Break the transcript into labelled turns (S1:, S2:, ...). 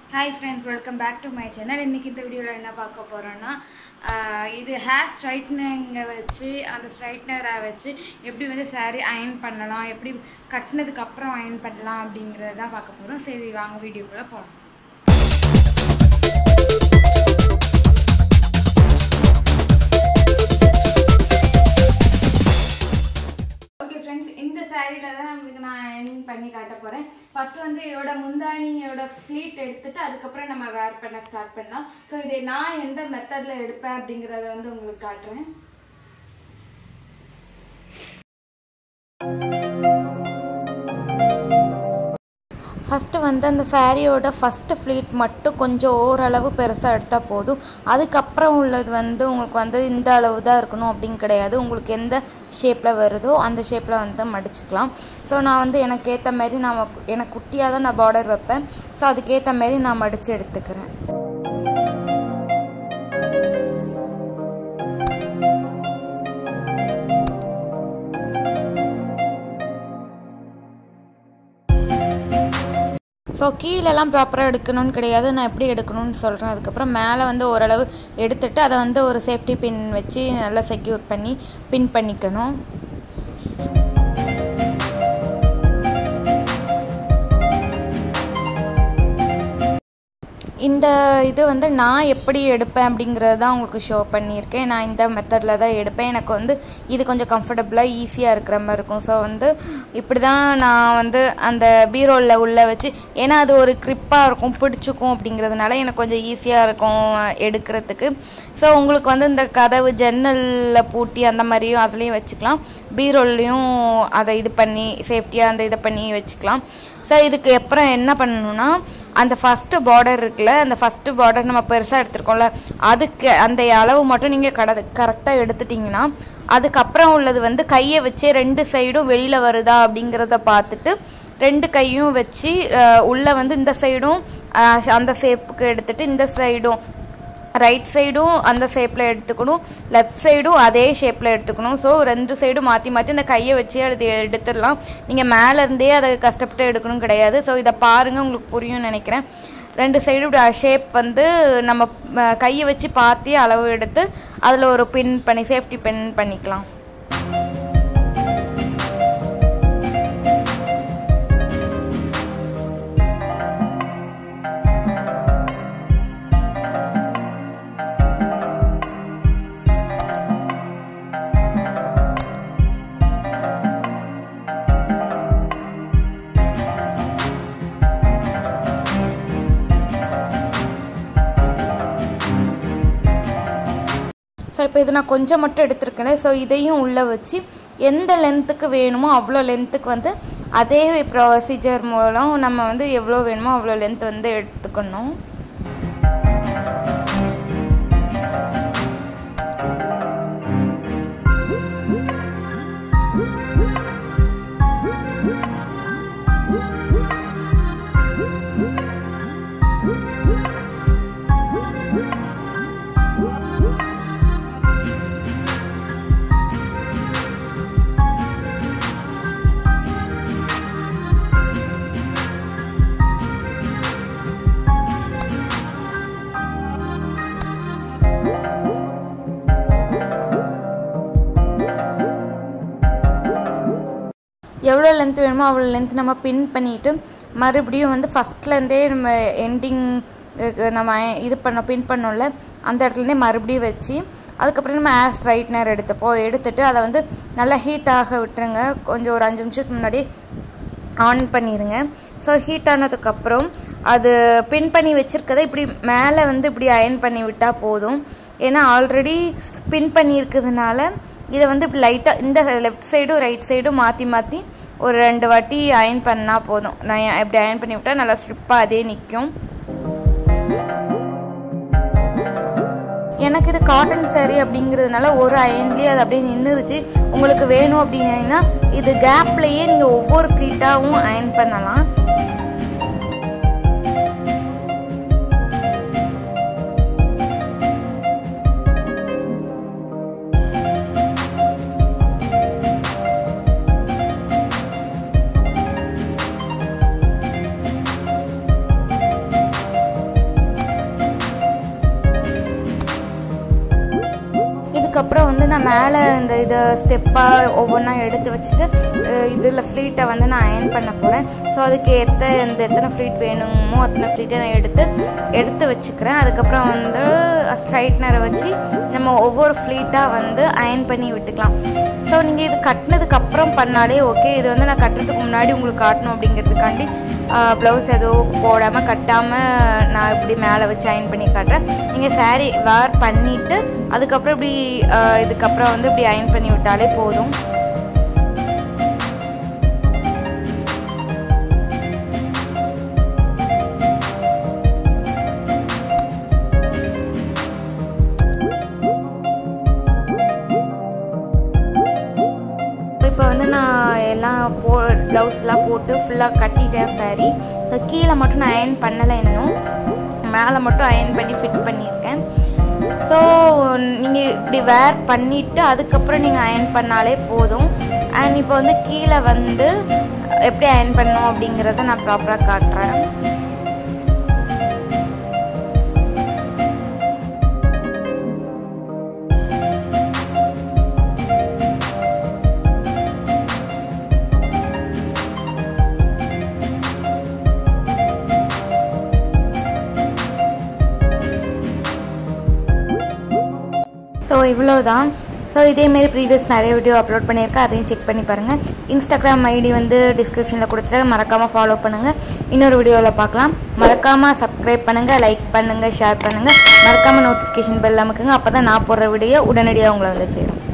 S1: hi friends welcome back to my channel இன்றைக்கி இந்த வீடியோவில் என்ன பார்க்க போகிறோன்னா இது ஹேர் ஸ்ட்ரைட்னிங்கை வச்சு அந்த ஸ்ட்ரைட்னரை வச்சு எப்படி வந்து saree அயன் பண்ணலாம் எப்படி கட்டினதுக்கு அப்புறம் அயன் பண்ணலாம் அப்படிங்கிறத தான் பார்க்க போகிறோம் சரி வாங்க வீடியோக்குள்ளே போகலாம் ஓகே ஃப்ரெண்ட்ஸ் இந்த சாரியில் தான் உங்களுக்கு நான் அயனிங் பண்ணி காட்ட போகிறேன் ஃபர்ஸ்ட் வந்து இதோட முந்தானியோட ஃப்ளீட் எடுத்துட்டு அதுக்கப்புறம் நம்ம வேர் பண்ண ஸ்டார்ட் பண்ணலாம் ஸோ இதை நான் எந்த மெத்தடில் எடுப்பேன் அப்படிங்கிறத வந்து உங்களுக்கு காட்டுறேன் ஃபஸ்ட்டு வந்து அந்த சாரியோட ஃபஸ்ட்டு ஃப்ளீட் மட்டும் கொஞ்சம் ஓரளவு பெருசாக எடுத்தால் போதும் அதுக்கப்புறம் உள்ளது வந்து உங்களுக்கு வந்து இந்த அளவு தான் இருக்கணும் அப்படின்னு கிடையாது உங்களுக்கு எந்த ஷேப்பில் வருதோ அந்த ஷேப்பில் வந்து மடிச்சுக்கலாம் ஸோ நான் வந்து எனக்கு ஏற்ற மாதிரி நான் எனக்கு குட்டியாக தான் நான் பார்டர் வைப்பேன் ஸோ அதுக்கேற்ற மாதிரி நான் மடித்து எடுத்துக்கிறேன் ஸோ கீழெல்லாம் ப்ராப்பராக எடுக்கணும்னு கிடையாது நான் எப்படி எடுக்கணும்னு சொல்கிறேன் அதுக்கப்புறம் மேலே வந்து ஓரளவு எடுத்துட்டு அதை வந்து ஒரு சேஃப்டி பின் வச்சு நல்லா செக்யூர் பண்ணி பின் பண்ணிக்கணும் இந்த இது வந்து நான் எப்படி எடுப்பேன் அப்படிங்கிறது தான் உங்களுக்கு ஷோ பண்ணியிருக்கேன் நான் இந்த மெத்தடில் தான் எடுப்பேன் எனக்கு வந்து இது கொஞ்சம் கம்ஃபர்டபுளாக ஈஸியாக இருக்கிற மாதிரி இருக்கும் ஸோ வந்து இப்படி தான் நான் வந்து அந்த பீரோலில் உள்ளே வச்சு ஏன்னா அது ஒரு க்ரிப்பாக இருக்கும் பிடிச்சிக்கும் அப்படிங்கிறதுனால எனக்கு கொஞ்சம் ஈஸியாக இருக்கும் எடுக்கிறதுக்கு ஸோ உங்களுக்கு வந்து இந்த கதவு ஜன்னலில் பூட்டி அந்த மாதிரியும் அதுலேயும் வச்சுக்கலாம் பீரோல்லையும் அதை இது பண்ணி சேஃப்டியாக அந்த இதை பண்ணி வச்சுக்கலாம் ஸோ இதுக்கு அப்புறம் என்ன பண்ணணும்னா அந்த ஃபஸ்ட்டு பார்டர் இருக்குல்ல அந்த ஃபஸ்ட்டு பார்டர் நம்ம பெருசாக எடுத்துருக்கோம்ல அதுக்கு அந்த அளவு மட்டும் நீங்கள் கட கரெக்டாக எடுத்துட்டிங்கன்னா அதுக்கப்புறம் உள்ளது வந்து கையை வச்சே ரெண்டு சைடும் வெளியில் வருதா அப்படிங்கிறத பார்த்துட்டு ரெண்டு கையும் வச்சு உள்ளே வந்து இந்த சைடும் அந்த ஷேப்புக்கு எடுத்துட்டு இந்த சைடும் ரைட் சைடும் அந்த ஷேப்பில் எடுத்துக்கணும் லெஃப்ட் சைடும் அதே ஷேப்பில் எடுத்துக்கணும் ஸோ ரெண்டு சைடும் மாற்றி மாற்றி அந்த கையை வச்சு அது எடுத்துடலாம் நீங்கள் மேலேருந்தே அதை கஷ்டப்பட்டு எடுக்கணும் கிடையாது ஸோ இதை பாருங்கள் உங்களுக்கு புரியும்னு நினைக்கிறேன் ரெண்டு சைடு ஷேப் வந்து நம்ம கையை வச்சு பார்த்து அளவு எடுத்து அதில் ஒரு பின் பண்ணி சேஃப்டி பின் பண்ணிக்கலாம் ஸோ இப்போ இது நான் கொஞ்சம் மட்டும் எடுத்திருக்கேன் ஸோ இதையும் உள்ளே வச்சு எந்த லென்த்துக்கு வேணுமோ அவ்வளோ லென்த்துக்கு வந்து அதே ப்ரொசீஜர் மூலம் நம்ம வந்து எவ்வளோ வேணுமோ அவ்வளோ லென்த் வந்து எடுத்துக்கணும் எவ்வளோ லென்த் வேணுமோ அவ்வளோ லென்த் நம்ம பின் பண்ணிவிட்டு மறுபடியும் வந்து ஃபஸ்ட்லேருந்தே நம்ம எண்டிங் நம்ம இது பண்ண பின் பண்ணோம்ல அந்த இடத்துலேருந்தே மறுபடியும் வச்சு அதுக்கப்புறம் நம்ம ஏர் ஸ்ட்ரைட்னர் எடுத்துப்போம் எடுத்துட்டு அதை வந்து நல்லா ஹீட் ஆக விட்டுருங்க கொஞ்சம் ஒரு அஞ்சு நிமிஷத்துக்கு முன்னாடி ஆன் பண்ணிடுங்க ஸோ ஹீட் ஆனதுக்கப்புறம் அது பின் பண்ணி வச்சுருக்கதை இப்படி மேலே வந்து இப்படி அயன் பண்ணி விட்டால் போதும் ஏன்னா ஆல்ரெடி பின் பண்ணியிருக்கிறதுனால இதை வந்து இப்படி லைட்டாக இந்த லெஃப்ட் சைடும் ரைட் சைடும் மாற்றி மாற்றி ஒரு ரெண்டு வாட்டி அயன் பண்ணால் போதும் நான் இப்படி அயன் பண்ணி விட்டால் நல்லா ஸ்ட்ரிப்பாக அதே நிற்கும் எனக்கு இது காட்டன் சாரி அப்படிங்கிறதுனால ஒரு அயன்லேயே அது அப்படியே நின்றுருச்சு உங்களுக்கு வேணும் அப்படின்னா இது கேப்லேயே நீங்கள் ஒவ்வொரு ஃப்ளீட்டாகவும் அயன் பண்ணலாம் அதுக்கப்புறம் வந்து நான் மேலே இந்த இதை ஸ்டெப்பாக ஒவ்வொன்றா எடுத்து வச்சுட்டு இதில் ஃப்ளீட்டை வந்து நான் அயன் பண்ண போகிறேன் ஸோ அதுக்கு ஏற்ற இந்த எத்தனை ஃப்ளீட் வேணுமோ அத்தனை ஃப்ளீட்டை நான் எடுத்து எடுத்து வச்சுக்கிறேன் அதுக்கப்புறம் வந்து ஸ்ட்ரைட்னரை வச்சு நம்ம ஒவ்வொரு ஃப்ளீட்டாக வந்து அயன் பண்ணி விட்டுக்கலாம் ஸோ நீங்கள் இது கட்டினதுக்கு அப்புறம் பண்ணாலே ஓகே இது வந்து நான் கட்டுறதுக்கு முன்னாடி உங்களுக்கு காட்டணும் அப்படிங்கிறதுக்காண்டி ப்ளவுஸ் எதுவும் போடாமல் கட்டாமல் நான் இப்படி மேலே வச்சு அயன் பண்ணி காட்டுறேன் நீங்கள் saree வேர் பண்ணிவிட்டு அதுக்கப்புறம் இப்படி ஆஹ் இதுக்கப்புறம் வந்து இப்படி அயன் பண்ணி விட்டாலே போதும் இப்போ வந்து நான் எல்லாம் போ ப்ளவுஸ்லாம் போட்டு ஃபுல்லாக கட்டிட்டேன் saree ஸோ கீழே மட்டும் நான் அயன் பண்ணலை இன்னும் மேலே மட்டும் அயன் பண்ணி ஃபிட் பண்ணியிருக்கேன் ஸோ நீங்கள் இப்படி வேர் பண்ணிவிட்டு அதுக்கப்புறம் நீங்கள் அயன் பண்ணாலே போதும் அண்ட் இப்போ வந்து கீழே வந்து எப்படி அயன் பண்ணணும் அப்படிங்கிறத நான் ப்ராப்பராக காட்டுறேன் ஸோ இவ்வளோ தான் ஸோ இதேமாரி ப்ரீவியஸ் நிறைய வீடியோ அப்லோட் பண்ணியிருக்கேன் அதையும் செக் பண்ணி பாருங்கள் இன்ஸ்டாகிராம் ஐடி வந்து டிஸ்கிரிப்ஷனில் கொடுத்துட்டு மறக்காமல் ஃபாலோ பண்ணுங்கள் இன்னொரு வீடியோவில் பார்க்கலாம் மறக்காமல் சப்ஸ்கிரைப் பண்ணுங்கள் லைக் பண்ணுங்கள் ஷேர் பண்ணுங்கள் மறக்காமல் நோட்டிஃபிகேஷன் பெல் அமுக்குங்க அப்போ தான் நான் போடுற வீடியோ உடனடியாக உங்களை வந்து சேரும்